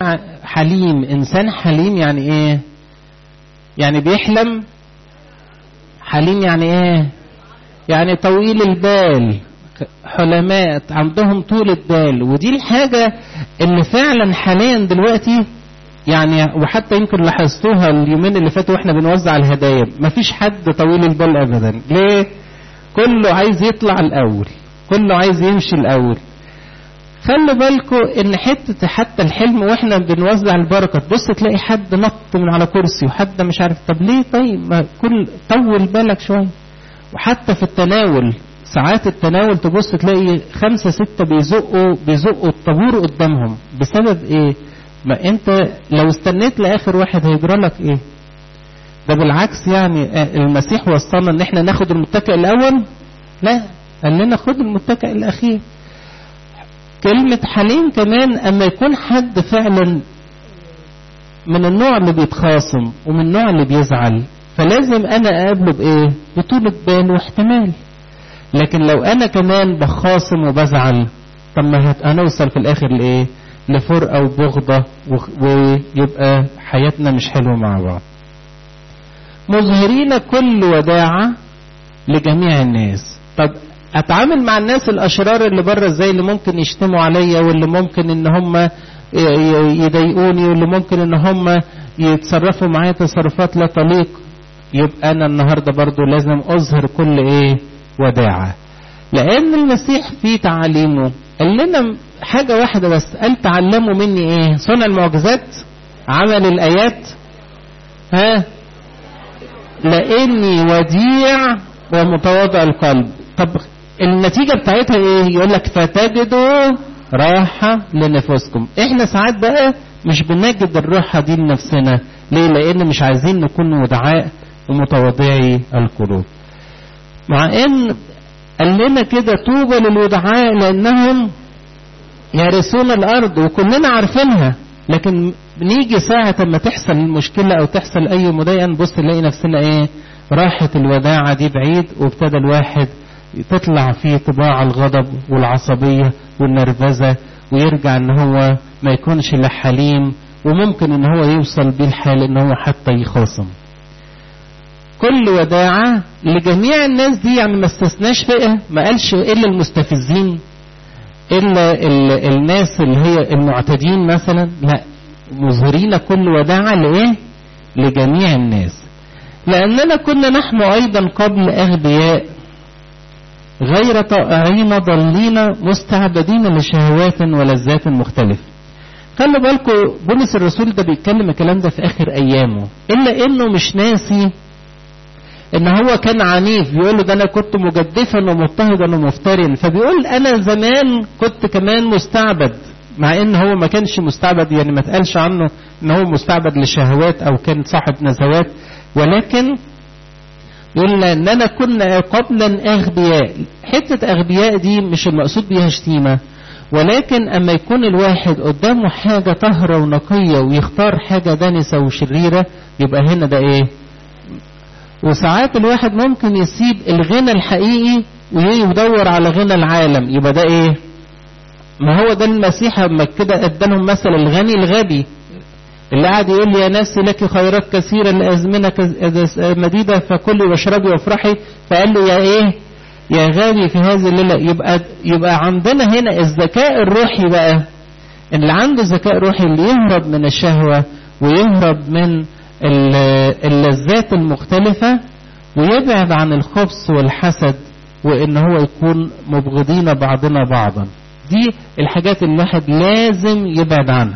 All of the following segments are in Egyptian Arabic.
حليم انسان حليم يعني ايه يعني بيحلم حليم يعني ايه يعني طويل البال حلماء عندهم طولة بال ودي الحاجة اللي فعلا حاليا دلوقتي يعني وحتى يمكن لاحظتوها اليومين اللي فاتوا واحنا بنوزع الهدايا مفيش حد طويل البال ابدا ليه كله عايز يطلع الاول كله عايز يمشي الاول خلوا بالكم ان حته حتى الحلم واحنا بنوزع البركه تبص تلاقي حد نط من على كرسي وحد مش عارف طب ليه طيب ما كل طول بالك شويه وحتى في التناول ساعات التناول تبص تلاقي خمسة ستة بيزقوا بيزقوا الطابور قدامهم بسبب ايه؟ ما انت لو استنيت لاخر واحد هيجرى لك ايه؟ ده بالعكس يعني المسيح وصلنا ان احنا ناخد المتكئ الاول لا قال لنا خد المتكئ الاخير كلمة حليم كمان اما يكون حد فعلا من النوع اللي بيتخاصم ومن النوع اللي بيزعل فلازم انا اقابله بايه بطولة بال واحتمال لكن لو انا كمان بخاصم وبزعل طب ما هنوصل في الاخر لايه لفرقة وبغضة ويبقى حياتنا مش حلوة مع بعض مظهرين كل وداعة لجميع الناس طب اتعامل مع الناس الاشرار اللي بره ازاي اللي ممكن يشتموا عليا واللي ممكن ان هم يضايقوني واللي ممكن ان هم يتصرفوا معايا تصرفات لا تليق يبقى انا النهارده برضو لازم اظهر كل ايه وداعة لان المسيح في تعاليمه قال لنا حاجة واحدة بس قال تعلموا مني ايه صنع المعجزات عمل الايات ها لاني وديع ومتواضع القلب طب النتيجة بتاعتها ايه يقول لك فتجدوا راحة لنفوسكم احنا ساعات بقى مش بنجد الراحة دي لنفسنا ليه لان مش عايزين نكون ودعاء ومتواضعي القلوب مع ان قال لنا كده طوبى للودعاء لانهم يرثون الارض وكلنا عارفينها لكن بنيجي ساعة ما تحصل المشكلة او تحصل اي مضايقة نبص نلاقي نفسنا ايه راحت الوداعة دي بعيد وابتدى الواحد تطلع فيه طباع الغضب والعصبية والنرفزة ويرجع ان هو ما يكونش لا حليم وممكن ان هو يوصل بيه الحال ان هو حتى يخاصم كل وداعة لجميع الناس دي يعني ما استثناش فئة ما قالش إلا المستفزين إلا ال الناس اللي هي المعتدين مثلا لا مظهرين كل وداعة لإيه لجميع الناس لأننا كنا نحن أيضا قبل أغبياء غير طائعين ضالين مستعبدين لشهوات ولذات مختلفة خلوا بالكم بولس الرسول ده بيتكلم الكلام ده في آخر أيامه إلا إنه مش ناسي ان هو كان عنيف بيقول له ده انا كنت مجدفا ومضطهدا ومفتريا فبيقول انا زمان كنت كمان مستعبد مع ان هو ما كانش مستعبد يعني ما تقالش عنه ان هو مستعبد لشهوات او كان صاحب نزوات ولكن يقول ان انا كنا قبلا اغبياء حته اغبياء دي مش المقصود بيها شتيمه ولكن اما يكون الواحد قدامه حاجه طاهره ونقيه ويختار حاجه دنسه وشريره يبقى هنا ده ايه وساعات الواحد ممكن يسيب الغنى الحقيقي ويدور على غنى العالم يبقى ده ايه ما هو ده المسيح لما كده ادالهم مثل الغني الغبي اللي قاعد يقول يا نفسي لك خيرات كثيرة لأزمنة مديدة فكلي واشربي وافرحي فقال له يا ايه يا غبي في هذه الليلة يبقى يبقى عندنا هنا الذكاء الروحي بقى اللي عنده ذكاء روحي اللي يهرب من الشهوة ويهرب من اللذات المختلفة ويبعد عن الخبث والحسد وان هو يكون مبغضين بعضنا بعضا دي الحاجات اللي الواحد لازم يبعد عنها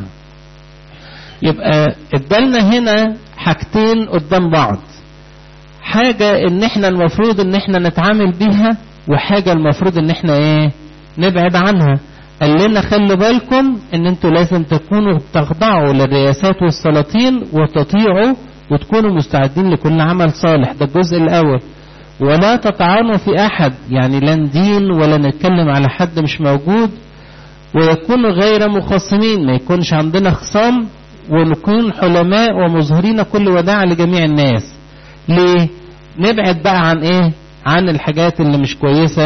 يبقى ادالنا هنا حاجتين قدام بعض حاجة ان احنا المفروض ان احنا نتعامل بيها وحاجة المفروض ان احنا ايه نبعد عنها قال لنا خلوا بالكم ان انتوا لازم تكونوا تخضعوا للرئاسات والسلاطين وتطيعوا وتكونوا مستعدين لكل عمل صالح ده الجزء الاول ولا تطعنوا في احد يعني لا ندين ولا نتكلم على حد مش موجود ويكونوا غير مخاصمين ما يكونش عندنا خصام ونكون حلماء ومظهرين كل وداع لجميع الناس ليه نبعد بقى عن ايه عن الحاجات اللي مش كويسة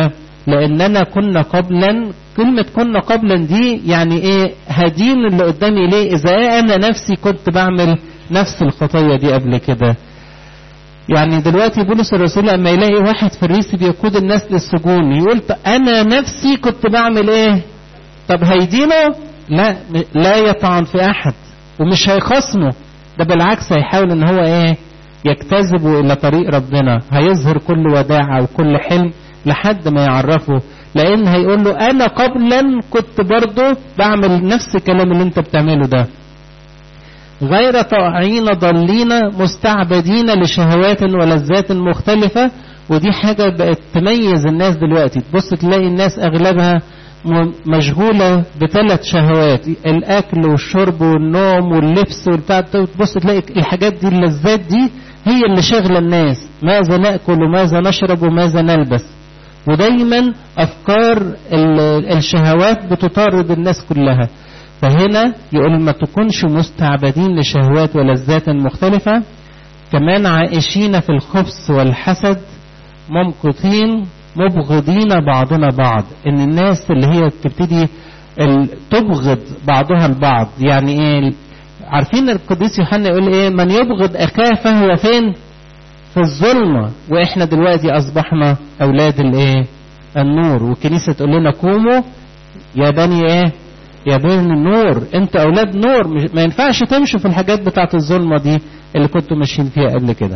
لاننا كنا قبلا كلمة كنا قبلا دي يعني ايه هدين اللي قدامي ليه اذا انا نفسي كنت بعمل نفس الخطية دي قبل كده يعني دلوقتي بولس الرسول لما يلاقي واحد فريسي بيقود الناس للسجون يقول انا نفسي كنت بعمل ايه طب هيدينه لا لا يطعن في احد ومش هيخصمه ده بالعكس هيحاول ان هو ايه يجتذبه الى طريق ربنا هيظهر كل وداعة وكل حلم لحد ما يعرفه لان هيقول له انا قبلا كنت برضه بعمل نفس الكلام اللي انت بتعمله ده غير طائعين ضالين مستعبدين لشهوات ولذات مختلفة ودي حاجة بقت تميز الناس دلوقتي تبص تلاقي الناس أغلبها مشغولة بثلاث شهوات الأكل والشرب والنوم واللبس والبتاع تبص تلاقي الحاجات دي اللذات دي هي اللي شغلة الناس ماذا نأكل وماذا نشرب وماذا نلبس ودايما أفكار الشهوات بتطارد الناس كلها فهنا يقول ما تكونش مستعبدين لشهوات ولذات مختلفة كمان عائشين في الخبث والحسد ممقتين مبغضين بعضنا بعض ان الناس اللي هي بتبتدي تبغض بعضها البعض يعني ايه عارفين القديس يوحنا يقول ايه من يبغض اخاه فهو فين في الظلمة واحنا دلوقتي اصبحنا اولاد الايه النور والكنيسة تقول لنا قوموا يا بني ايه يا بني النور انت اولاد نور ما ينفعش تمشوا في الحاجات بتاعت الظلمة دي اللي كنتوا ماشيين فيها قبل كده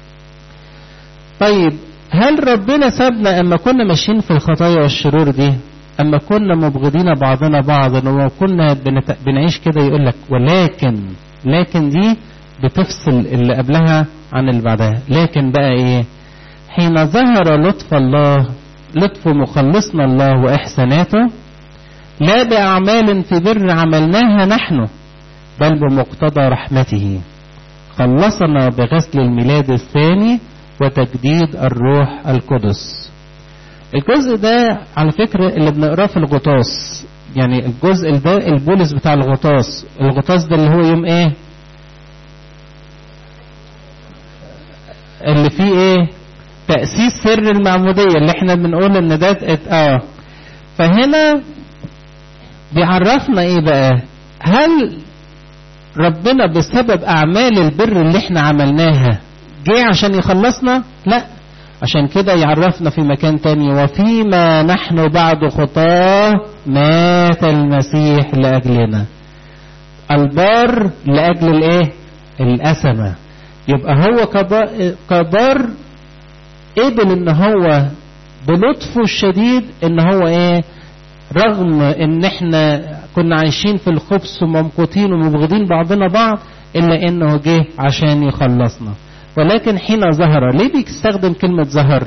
طيب هل ربنا سابنا اما كنا ماشيين في الخطايا والشرور دي اما كنا مبغضين بعضنا بعضا وكنا بنعيش كده يقول لك ولكن لكن دي بتفصل اللي قبلها عن اللي بعدها لكن بقى ايه حين ظهر لطف الله لطف مخلصنا الله واحساناته لا باعمال في بر عملناها نحن بل بمقتضى رحمته خلصنا بغسل الميلاد الثاني وتجديد الروح القدس الجزء ده على فكرة اللي بنقراه في الغطاس يعني الجزء ده البولس بتاع الغطاس الغطاس ده اللي هو يوم ايه اللي فيه ايه تأسيس سر المعمودية اللي احنا بنقول ان ده اه فهنا بيعرفنا ايه بقى هل ربنا بسبب اعمال البر اللي احنا عملناها جه عشان يخلصنا لا عشان كده يعرفنا في مكان تاني وفيما نحن بعد خطاه مات المسيح لأجلنا البار لأجل الايه الأسمة يبقى هو كبار قبل ان هو بلطفه الشديد ان هو ايه رغم ان احنا كنا عايشين في الخبث وممقوتين ومبغضين بعضنا بعض الا انه جه عشان يخلصنا ولكن حين ظهر ليه بيستخدم كلمة ظهر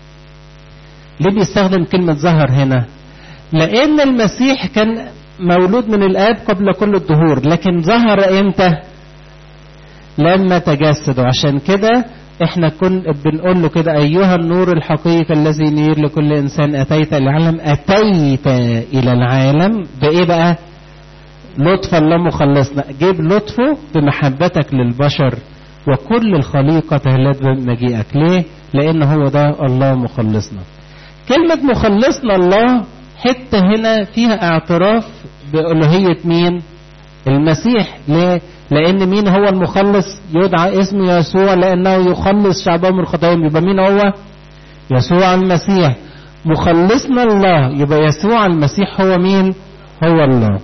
ليه بيستخدم كلمة ظهر هنا لأن المسيح كان مولود من الآب قبل كل الدهور لكن ظهر إمتى لما تجسد عشان كده احنا كن بنقول له كده ايها النور الحقيقي الذي ينير لكل انسان اتيت العالم اتيت الى العالم بايه بقى لطف الله مخلصنا جيب لطفه بمحبتك للبشر وكل الخليقة تهلت بمجيئك ليه لان هو ده الله مخلصنا كلمة مخلصنا الله حتة هنا فيها اعتراف بألوهية مين المسيح ليه لان مين هو المخلص يدعى اسم يسوع لانه يخلص شعبه من خطاياهم يبقى مين هو يسوع المسيح مخلصنا الله يبقى يسوع المسيح هو مين هو الله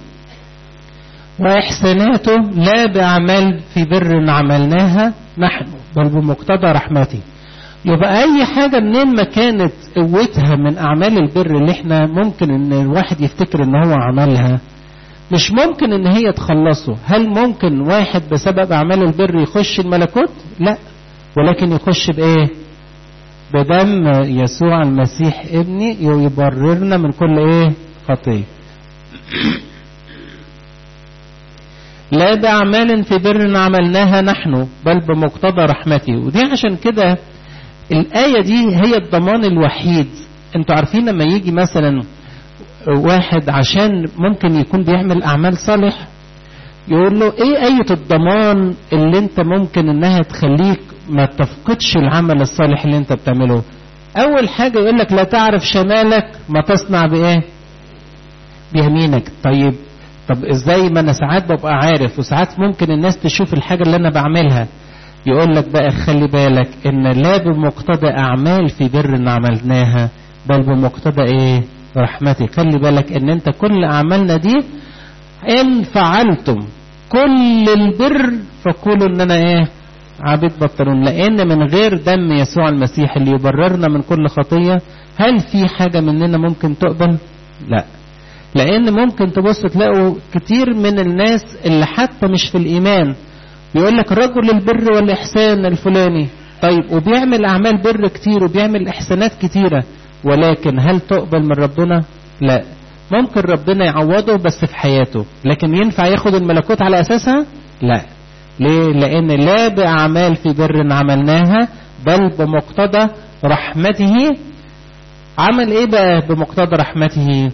واحساناته لا باعمال في بر عملناها نحن بل بمقتضى رحمته يبقى اي حاجة منين ما كانت قوتها من اعمال البر اللي احنا ممكن ان الواحد يفتكر ان هو عملها مش ممكن ان هي تخلصه هل ممكن واحد بسبب اعمال البر يخش الملكوت لا ولكن يخش بايه بدم يسوع المسيح ابني يبررنا من كل ايه خطيه لا بأعمال في بر عملناها نحن بل بمقتضى رحمته ودي عشان كده الآية دي هي الضمان الوحيد انتوا عارفين لما يجي مثلا واحد عشان ممكن يكون بيعمل اعمال صالح يقول له ايه اية الضمان اللي انت ممكن انها تخليك ما تفقدش العمل الصالح اللي انت بتعمله اول حاجة يقول لك لا تعرف شمالك ما تصنع بايه بيمينك طيب طب ازاي ما انا ساعات ببقى عارف وساعات ممكن الناس تشوف الحاجة اللي انا بعملها يقول لك بقى خلي بالك ان لا بمقتضى اعمال في بر عملناها بل بمقتضى ايه رحمتي خلي بالك ان انت كل اعمالنا دي ان فعلتم كل البر فقولوا ان انا ايه عبيد بطلون لان من غير دم يسوع المسيح اللي يبررنا من كل خطية هل في حاجة مننا ممكن تقبل لا لان ممكن تبص تلاقوا كتير من الناس اللي حتى مش في الايمان بيقول لك رجل البر والاحسان الفلاني طيب وبيعمل اعمال بر كتير وبيعمل احسانات كتيره ولكن هل تقبل من ربنا لا ممكن ربنا يعوضه بس في حياته لكن ينفع ياخد الملكوت على اساسها لا ليه لان لا باعمال في بر عملناها بل بمقتضى رحمته عمل ايه بقى بمقتضى رحمته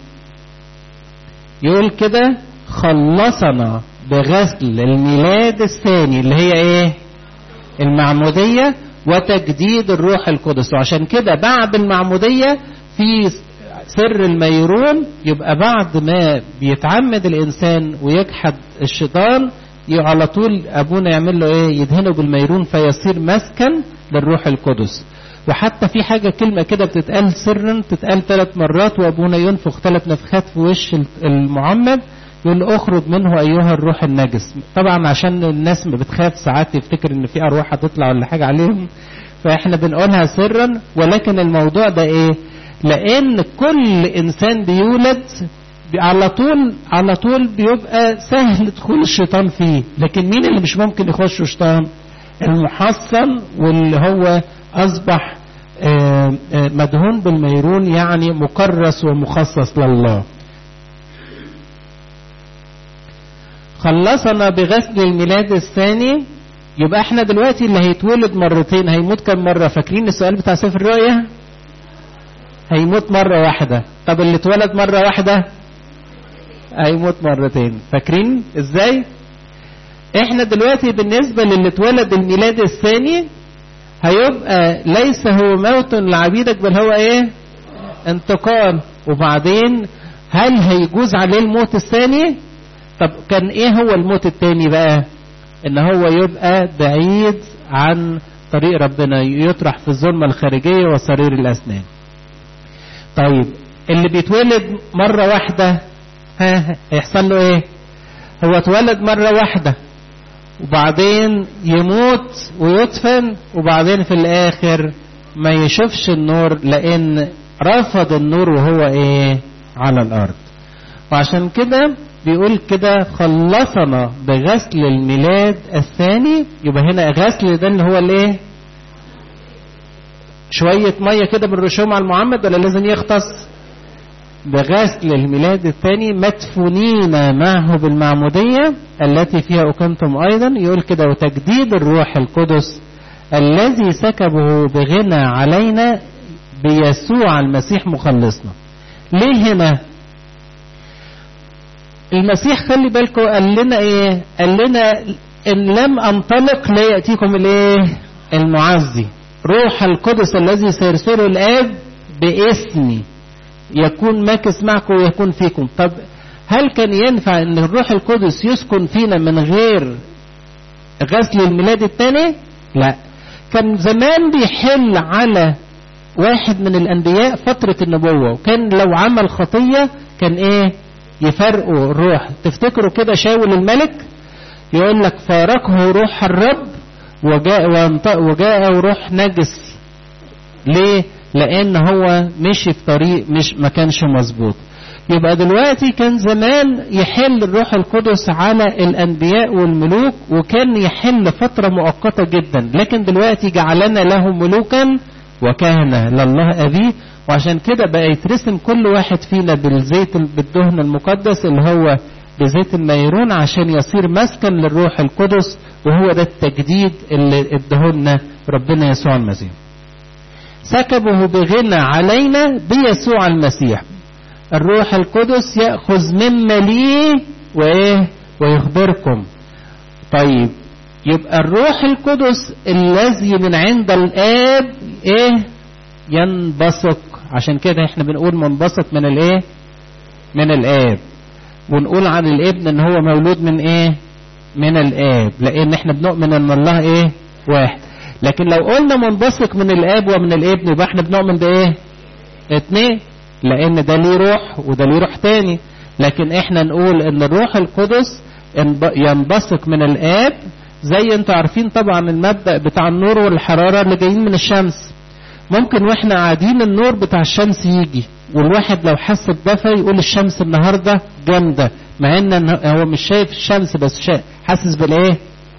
يقول كده خلصنا بغسل الميلاد الثاني اللي هي ايه المعمودية وتجديد الروح القدس وعشان كده بعد المعمودية في سر الميرون يبقى بعد ما بيتعمد الانسان ويجحد الشيطان على طول ابونا يعمل له ايه يدهنه بالميرون فيصير مسكن للروح القدس وحتى في حاجة كلمة كده بتتقال سرا تتقال ثلاث مرات وابونا ينفخ ثلاث نفخات في وش المعمد يقول اخرج منه ايها الروح النجس طبعا عشان الناس ما بتخاف ساعات تفتكر ان في ارواح هتطلع ولا حاجة عليهم فاحنا بنقولها سرا ولكن الموضوع ده ايه لان كل انسان بيولد على طول على طول بيبقى سهل دخول الشيطان فيه لكن مين اللي مش ممكن يخش الشيطان المحصن واللي هو اصبح مدهون بالميرون يعني مكرس ومخصص لله خلصنا بغسل الميلاد الثاني يبقى احنا دلوقتي اللي هيتولد مرتين هيموت كم مرة فاكرين السؤال بتاع سفر الرؤيا هيموت مرة واحدة طب اللي اتولد مرة واحدة هيموت مرتين فاكرين ازاي احنا دلوقتي بالنسبة للي اتولد الميلاد الثاني هيبقى ليس هو موت لعبيدك بل هو ايه انتقال وبعدين هل هيجوز عليه الموت الثاني طب كان ايه هو الموت الثاني بقى ان هو يبقى بعيد عن طريق ربنا يطرح في الظلمة الخارجية وسرير الاسنان طيب اللي بيتولد مرة واحدة ها هيحصل له ايه هو اتولد مرة واحدة وبعدين يموت ويدفن وبعدين في الاخر ما يشوفش النور لان رفض النور وهو ايه على الارض وعشان كده بيقول كده خلصنا بغسل الميلاد الثاني يبقى هنا غسل ده اللي هو الايه شوية مية كده بالرشوم على المعمد ولا لازم يختص بغسل الميلاد الثاني مدفونين معه بالمعمودية التي فيها أقمتم أيضا يقول كده وتجديد الروح القدس الذي سكبه بغنى علينا بيسوع المسيح مخلصنا ليه هنا المسيح خلي بالكم قال لنا ايه قال لنا ان لم انطلق لا ياتيكم الايه المعزي روح القدس الذي سيرسله الاب باسمي يكون ماكس معكم ويكون فيكم طب هل كان ينفع ان الروح القدس يسكن فينا من غير غسل الميلاد الثاني لا كان زمان بيحل على واحد من الانبياء فترة النبوة وكان لو عمل خطية كان ايه يفرقوا الروح تفتكروا كده شاول الملك يقول لك فارقه روح الرب وجاء وجاء روح نجس ليه لان هو مشي في طريق مش ما كانش مظبوط يبقى دلوقتي كان زمان يحل الروح القدس على الانبياء والملوك وكان يحل فترة مؤقتة جدا لكن دلوقتي جعلنا له ملوكا وكهنة لله ابيه وعشان كده بقى يترسم كل واحد فينا بالزيت بالدهن المقدس اللي هو بزيت الميرون عشان يصير مسكن للروح القدس وهو ده التجديد اللي ادهولنا ربنا يسوع المسيح سكبه بغنى علينا بيسوع المسيح الروح القدس يأخذ مما ليه وإيه ويخبركم طيب يبقى الروح القدس الذي من عند الآب إيه ينبثق عشان كده احنا بنقول منبثق من الايه من الاب ونقول عن الابن ان هو مولود من ايه من الاب لان احنا بنؤمن ان الله ايه واحد لكن لو قلنا منبثق من الاب ومن الابن يبقى احنا بنؤمن بايه اتنين لان ده ليه روح وده ليه روح تاني لكن احنا نقول ان الروح القدس ينبثق من الاب زي انتوا عارفين طبعا المبدأ بتاع النور والحرارة اللي جايين من الشمس ممكن واحنا قاعدين النور بتاع الشمس يجي والواحد لو حس بدفى يقول الشمس النهاردة جامدة مع ان هو مش شايف الشمس بس شايف حاسس بالايه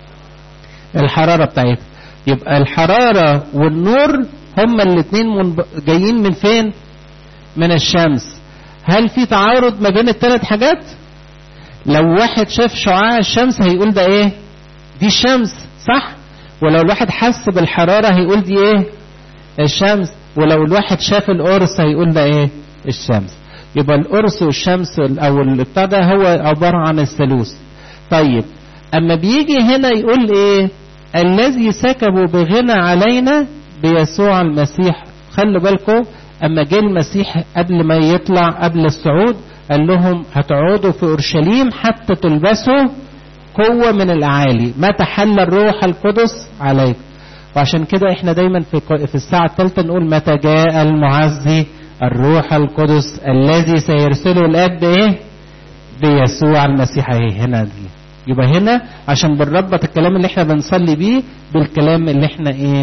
الحرارة بتاعتها يبقى الحرارة والنور هما الاتنين منب... جايين من فين من الشمس هل في تعارض ما بين الثلاث حاجات لو واحد شاف شعاع الشمس هيقول ده ايه دي الشمس صح ولو الواحد حس بالحرارة هيقول دي ايه الشمس ولو الواحد شاف القرص هيقول ده ايه الشمس يبقى القرص والشمس او البتاع ده هو عبارة عن الثالوث طيب اما بيجي هنا يقول ايه الذي سكبوا بغنى علينا بيسوع المسيح خلوا بالكم اما جه المسيح قبل ما يطلع قبل الصعود قال لهم هتقعدوا في اورشليم حتى تلبسوا قوة من الأعالي متى حل الروح القدس عليكم وعشان كده احنا دايما في في الساعة الثالثة نقول متى جاء المعزي الروح القدس الذي سيرسله الأب ايه بيسوع المسيح ايه هنا دي يبقى هنا عشان بنربط الكلام اللي احنا بنصلي بيه بالكلام اللي احنا ايه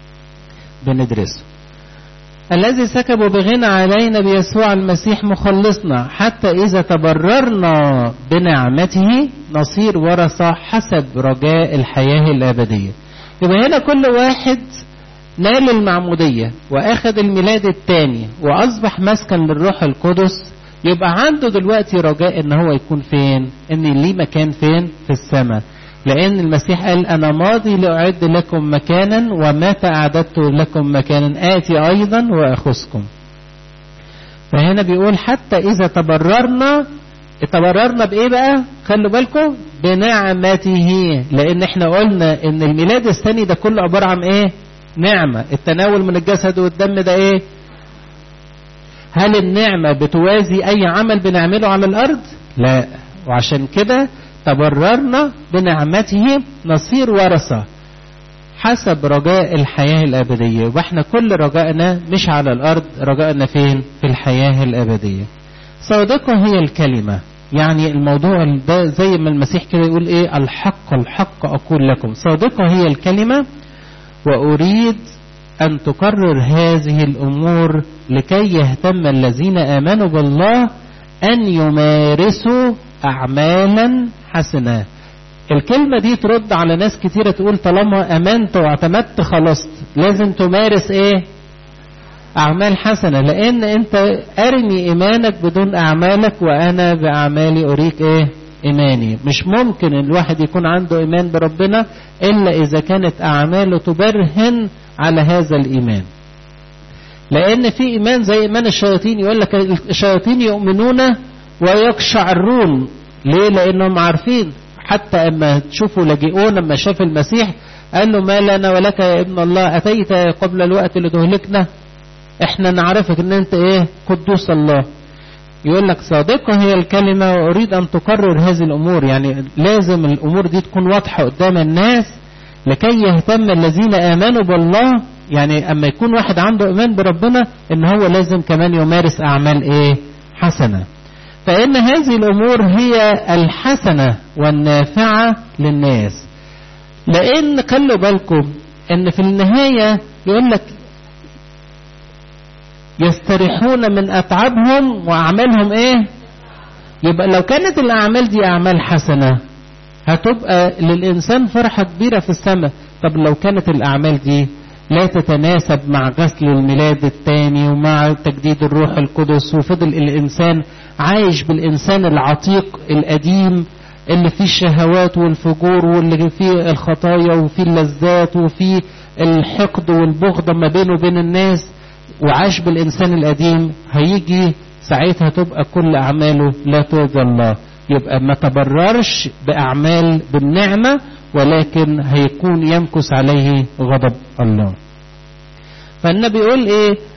بندرسه الذي سكبوا بغنى علينا بيسوع المسيح مخلصنا حتى إذا تبررنا بنعمته نصير ورثة حسب رجاء الحياة الأبدية يبقى هنا كل واحد نال المعمودية وأخذ الميلاد الثاني وأصبح مسكن للروح القدس يبقى عنده دلوقتي رجاء ان هو يكون فين ان ليه مكان فين في السماء لأن المسيح قال أنا ماضي لأعد لكم مكانا ومتى أعددت لكم مكانا آتي أيضا وأخذكم فهنا بيقول حتى إذا تبررنا تبررنا بإيه بقى خلوا بالكم بنعمته لأن احنا قلنا إن الميلاد الثاني ده كله عبارة عن إيه نعمة التناول من الجسد والدم ده إيه هل النعمة بتوازي أي عمل بنعمله على الأرض لا وعشان كده تبررنا بنعمته نصير ورثة حسب رجاء الحياة الأبدية واحنا كل رجائنا مش على الأرض رجائنا فين في الحياة الأبدية صادقة هي الكلمة يعني الموضوع ده زي ما المسيح كده يقول ايه الحق الحق أقول لكم صادقة هي الكلمة وأريد أن تكرر هذه الأمور لكي يهتم الذين آمنوا بالله أن يمارسوا أعمالا حسنة الكلمة دي ترد على ناس كتيرة تقول طالما أمنت واعتمدت خلصت لازم تمارس إيه أعمال حسنة لأن أنت أرني إيمانك بدون أعمالك وأنا بأعمالي أريك إيه إيماني مش ممكن الواحد يكون عنده إيمان بربنا إلا إذا كانت أعماله تبرهن على هذا الإيمان لأن في إيمان زي إيمان الشياطين يقول لك الشياطين يؤمنون ويقشعرون ليه لأنهم عارفين حتى أما تشوفوا لاجئون لما شاف المسيح قال له ما لنا ولك يا ابن الله أتيت قبل الوقت لتهلكنا احنا نعرفك ان انت ايه قدوس الله يقول لك صادقة هي الكلمة وأريد أن تكرر هذه الأمور يعني لازم الأمور دي تكون واضحة قدام الناس لكي يهتم الذين آمنوا بالله يعني أما يكون واحد عنده إيمان بربنا إن هو لازم كمان يمارس أعمال إيه حسنة فإن هذه الأمور هي الحسنة والنافعة للناس لأن خلوا بالكم إن في النهاية يقول لك يستريحون من أتعابهم وأعمالهم إيه يبقى لو كانت الأعمال دي أعمال حسنة هتبقى للإنسان فرحة كبيرة في السماء طب لو كانت الأعمال دي لا تتناسب مع غسل الميلاد الثاني ومع تجديد الروح القدس وفضل الإنسان عايش بالإنسان العتيق القديم اللي فيه الشهوات والفجور واللي فيه الخطايا وفيه اللذات وفيه الحقد والبغضة ما بينه وبين الناس وعاش بالإنسان القديم هيجي ساعتها تبقى كل أعماله لا ترضى الله يبقى ما تبررش بأعمال بالنعمة ولكن هيكون يمكث عليه غضب الله فالنبي يقول ايه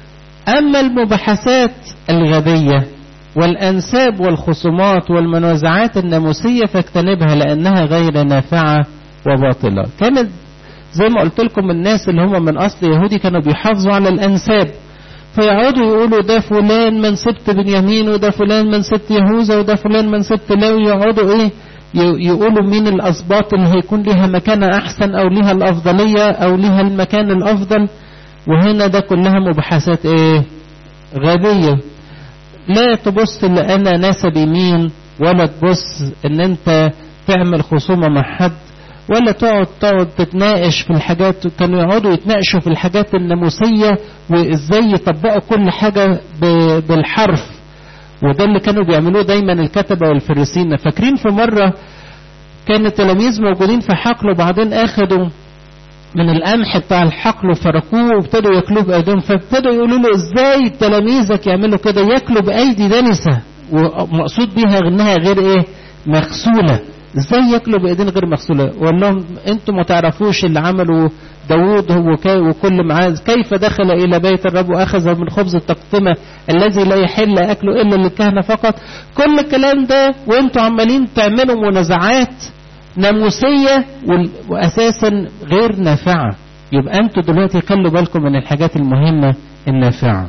أما المباحثات الغبية والأنساب والخصومات والمنازعات الناموسية فاجتنبها لأنها غير نافعة وباطلة كانت زي ما قلت لكم الناس اللي هم من أصل يهودي كانوا بيحافظوا على الأنساب فيقعدوا يقولوا ده فلان من سبط بنيامين وده فلان من سبط يهوذا وده فلان من سبط لاوي يقعدوا ايه يقولوا مين الأسباط اللي هيكون ليها مكانة أحسن أو ليها الأفضلية أو ليها المكان الأفضل وهنا ده كلها مباحثات ايه غبية لا تبص لأنا نسبي مين ولا تبص ان انت تعمل خصومة مع حد ولا تقعد تقعد تتناقش في الحاجات كانوا يقعدوا يتناقشوا في الحاجات الناموسية وازاي يطبقوا كل حاجة بالحرف وده اللي كانوا بيعملوه دايما الكتبة والفريسين فاكرين في مرة كان التلاميذ موجودين في حقل وبعدين اخدوا من القمح بتاع الحقل وفركوه وابتدوا ياكلوه بايديهم فابتدوا يقولوا له ازاي تلاميذك يعملوا كده ياكلوا بايدي دنسه ومقصود بيها انها غير ايه مغسوله ازاي ياكلوا بايدين غير مغسوله وقال لهم انتم ما تعرفوش اللي عمله داوود هو وكل معاه كيف دخل الى بيت الرب واخذ من خبز التقطمه الذي لا يحل اكله الا للكهنه فقط كل الكلام ده وانتم عمالين تعملوا منازعات ناموسيه واساسا غير نافعه يبقى انتوا دلوقتي خلوا بالكم من الحاجات المهمه النافعه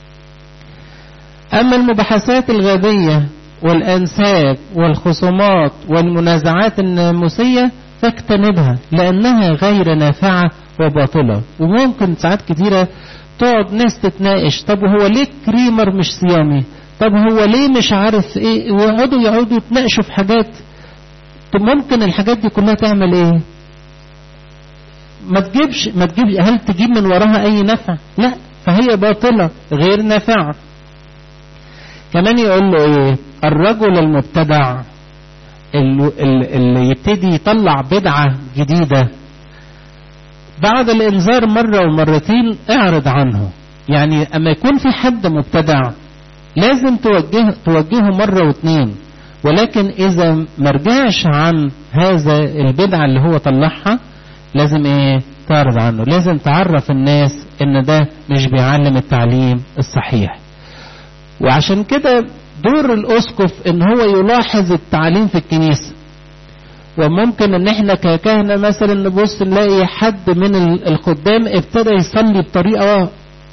اما المباحثات الغبيه والأنساب والخصومات والمنازعات الناموسية فاجتنبها لأنها غير نافعة وباطلة وممكن ساعات كتيرة تقعد ناس تتناقش طب هو ليه كريمر مش صيامي طب هو ليه مش عارف ايه ويقعدوا يقعدوا يتناقشوا في حاجات طب ممكن الحاجات دي كلها تعمل ايه ما تجيبش ما تجيبش هل تجيب من وراها اي نفع لا فهي باطلة غير نافعة كمان يقول له ايه الرجل المبتدع اللي يبتدي يطلع بدعة جديدة بعد الانذار مرة ومرتين اعرض عنه يعني اما يكون في حد مبتدع لازم توجه توجهه مرة واثنين ولكن اذا مرجعش عن هذا البدعة اللي هو طلعها لازم ايه تعرض عنه لازم تعرف الناس ان ده مش بيعلم التعليم الصحيح وعشان كده دور الاسقف ان هو يلاحظ التعليم في الكنيسه وممكن ان احنا ككهنة مثلا نبص نلاقي حد من الخدام ابتدى يصلي بطريقة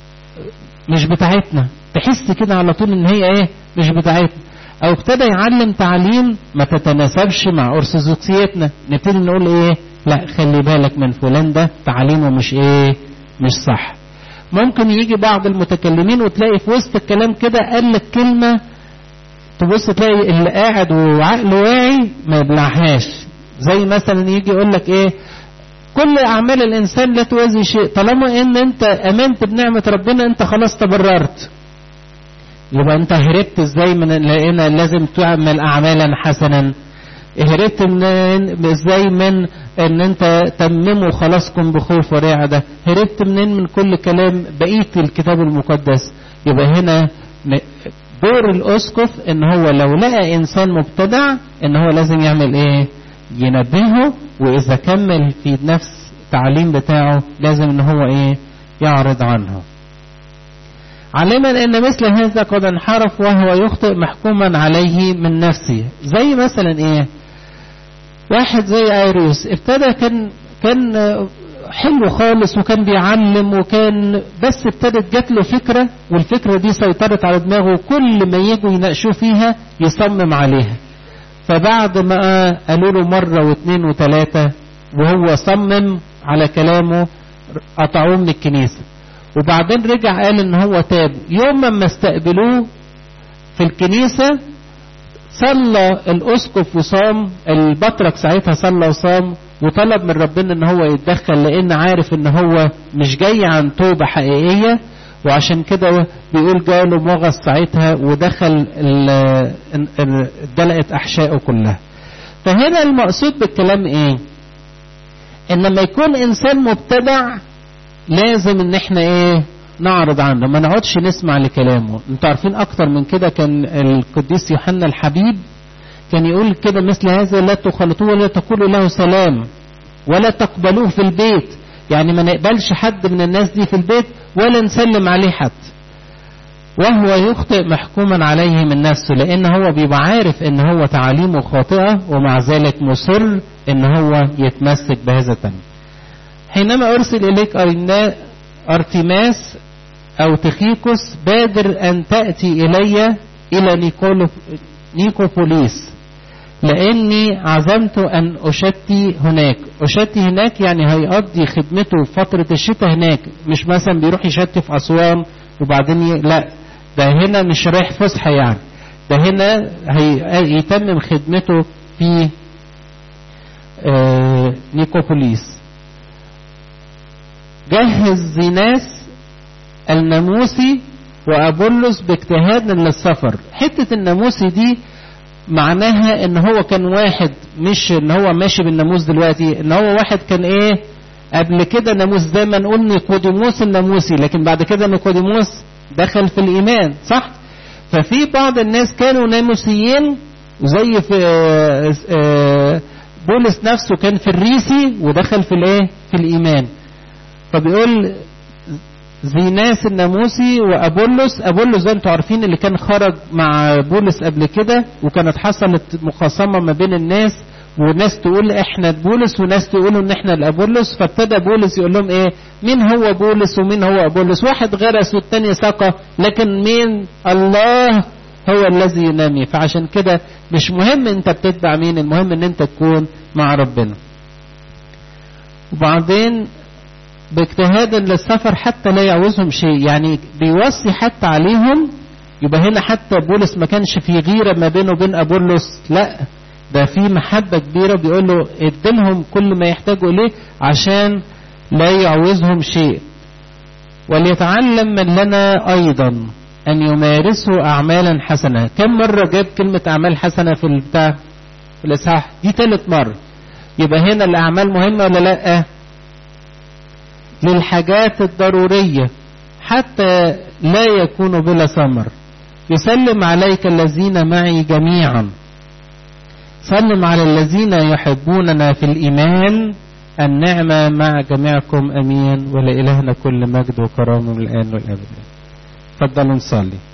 مش بتاعتنا تحس كده على طول ان هي ايه مش بتاعتنا او ابتدى يعلم تعليم ما تتناسبش مع ارثوذكسيتنا نبتدي نقول ايه لا خلي بالك من فلان ده تعليمه مش ايه مش صح ممكن يجي بعض المتكلمين وتلاقي في وسط الكلام كده قال لك كلمة تبص تلاقي اللي قاعد وعقله واعي ما يبلعهاش زي مثلا يجي يقول لك ايه كل اعمال الانسان لا توازي شيء طالما ان انت امنت بنعمة ربنا انت خلاص تبررت يبقى انت هربت ازاي من لقينا لازم تعمل اعمالا حسنا هربت من ازاي من ان انت تمموا خلاصكم بخوف ورعدة هربت منين من كل كلام بقية الكتاب المقدس يبقى هنا دور الاسقف ان هو لو لقى انسان مبتدع ان هو لازم يعمل ايه ينبهه واذا كمل في نفس التعليم بتاعه لازم ان هو ايه يعرض عنه علما ان مثل هذا قد انحرف وهو يخطئ محكوما عليه من نفسه زي مثلا ايه واحد زي ايريوس ابتدى كان كان حلو خالص وكان بيعلم وكان بس ابتدت جات له فكرة والفكرة دي سيطرت على دماغه كل ما يجوا يناقشوه فيها يصمم عليها فبعد ما قالوا له مرة واثنين وثلاثة وهو صمم على كلامه قطعوه من الكنيسة وبعدين رجع قال ان هو تاب يوم ما استقبلوه في الكنيسة صلى الاسقف وصام البطرك ساعتها صلى وصام وطلب من ربنا ان هو يتدخل لان عارف ان هو مش جاي عن توبة حقيقية وعشان كده بيقول جاله مغص ساعتها ودخل دلقت احشائه كلها فهنا المقصود بالكلام ايه ان لما يكون انسان مبتدع لازم ان احنا ايه نعرض عنه ما نقعدش نسمع لكلامه انتوا عارفين اكتر من كده كان القديس يوحنا الحبيب كان يقول كده مثل هذا لا تخلطوه ولا تقولوا له سلام ولا تقبلوه في البيت يعني ما نقبلش حد من الناس دي في البيت ولا نسلم عليه حد وهو يخطئ محكوما عليه من نفسه لان هو بيبقى عارف ان هو تعاليمه خاطئة ومع ذلك مصر ان هو يتمسك بهذا التعليم حينما ارسل اليك ارتماس او تخيكوس بادر ان تأتي الي الى نيكوبوليس لاني عزمت ان اشتي هناك اشتي هناك يعني هيقضي خدمته فترة الشتاء هناك مش مثلا بيروح يشتي في اسوان وبعدين ي... لا ده هنا مش رايح فسحة يعني ده هنا هيتمم خدمته في آه نيكوبوليس جهز زيناس الناموسي وابولس باجتهاد للسفر حتة الناموسي دي معناها ان هو كان واحد مش ان هو ماشي بالناموس دلوقتي ان هو واحد كان ايه قبل كده ناموس زي ما نقول نيقوديموس الناموسي لكن بعد كده نيقوديموس دخل في الايمان صح ففي بعض الناس كانوا ناموسيين زي في بولس نفسه كان في الريسي ودخل في الايه في الايمان فبيقول زيناس الناموسي وابولس ابولس ده انتوا عارفين اللي كان خرج مع بولس قبل كده وكانت حصلت مخاصمه ما بين الناس وناس تقول احنا بولس وناس تقولوا ان احنا الابولس فابتدى بولس يقول لهم ايه مين هو بولس ومين هو ابولس واحد غرس والتاني سقى لكن مين الله هو الذي ينمي فعشان كده مش مهم انت بتتبع مين المهم ان انت تكون مع ربنا وبعدين باجتهاد للسفر حتى لا يعوزهم شيء يعني بيوصي حتى عليهم يبقى هنا حتى بولس ما كانش في غيرة ما بينه وبين أبولس لا ده في محبة كبيرة بيقول له اديلهم كل ما يحتاجوا إليه عشان لا يعوزهم شيء وليتعلم من لنا أيضا أن يمارسوا أعمالا حسنة كم مرة جاب كلمة أعمال حسنة في البتاع في الإصحاح دي ثالث مرة يبقى هنا الأعمال مهمة ولا لأ للحاجات الضرورية حتى لا يكون بلا ثمر يسلم عليك الذين معي جميعا سلم على الذين يحبوننا في الإيمان النعمة مع جميعكم أمين ولإلهنا كل مجد وكرامة من الآن والأبد تفضلوا نصلي